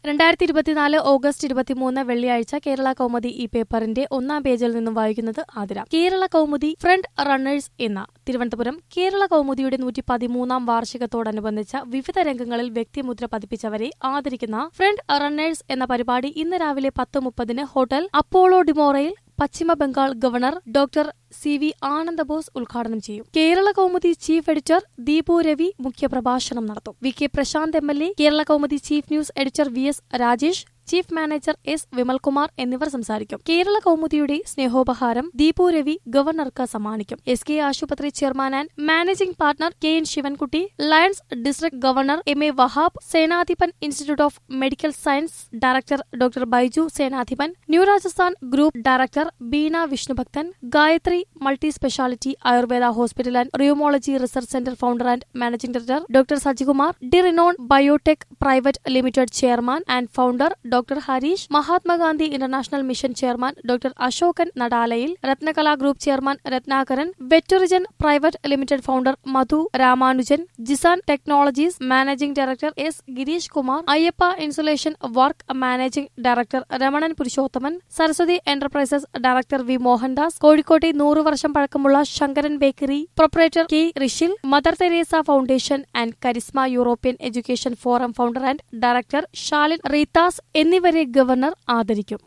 രണ്ടായിരത്തി ഇരുപത്തിനാല് ഓഗസ്റ്റ് ഇരുപത്തിമൂന്ന് വെള്ളിയാഴ്ച കേരള കൗമുദി ഈ പേപ്പറിന്റെ ഒന്നാം പേജിൽ നിന്നും വായിക്കുന്നത് ആതിര കേരള കൗമുദി ഫ്രണ്ട് റണ്ണേഴ്സ് എന്ന തിരുവനന്തപുരം കേരള കൗമുദിയുടെ നൂറ്റി പതിമൂന്നാം വാർഷികത്തോടനുബന്ധിച്ച വിവിധ രംഗങ്ങളിൽ വ്യക്തിമുദ്ര പതിപ്പിച്ചവരെ ആദരിക്കുന്ന ഫ്രണ്ട് റണ്ണേഴ്സ് എന്ന പരിപാടി ഇന്ന് രാവിലെ പത്ത് മുപ്പതിന് ഹോട്ടൽ അപ്പോളോ ഡിമോറയിൽ Paschima Bengal governor doctor C V Ananda Bose ഉദ്ഘാടനം ചെയ്യും കേരള കൗമുദി ചീഫ് എഡിറ്റർ ദീപു രവി മുഖ്യപ്രഭാഷണം നടത്തും V K Prashanth M L A Kerala Kaumudi chief news editor V S Rajesh chief manager S Vimalkumar എന്നിവർ സംസാരിക്കും കേരള കൗമുദിയുടെ സ്നേഹോപഹാരം ദീപു രവി ഗവർണർക്ക് സമ്മാനിക്കും എസ് കെ ആശുപത്രി chairman and managing partner K N Sivankutty Lions district governor M A Wahab Senadhipan institute of medical science director doctor Baiju Senadhipan new Rajasthan group director Beena Vishnubhakthan Gayathri multi speciality Ayurveda hospital and rheumatology research centre founder and managing director doctor Sajikumar D Renon biotech private limited chairman and founder doctor Harish Mahatma Gandhi international mission chairman doctor Ashokan Nadalayil Rathnakala group chairman Rathnakaran വെറ്ററിജൻ private limited founder Madhu Ramanujan ജിസാൻ technologies managing director S Girish Kumar Ayyappa insulation work managing director Ramanan Purushothaman Saraswathi enterprises director V Mohandas കോഴിക്കോട്ടെ നൂറ് വർഷം പഴക്കമുള്ള Sankaran bakery proprietor K Rishil Mother Teresa foundation and charisma European education forum founder and director Shalin Reethas എന്നിവരെ governor ആദരിക്കും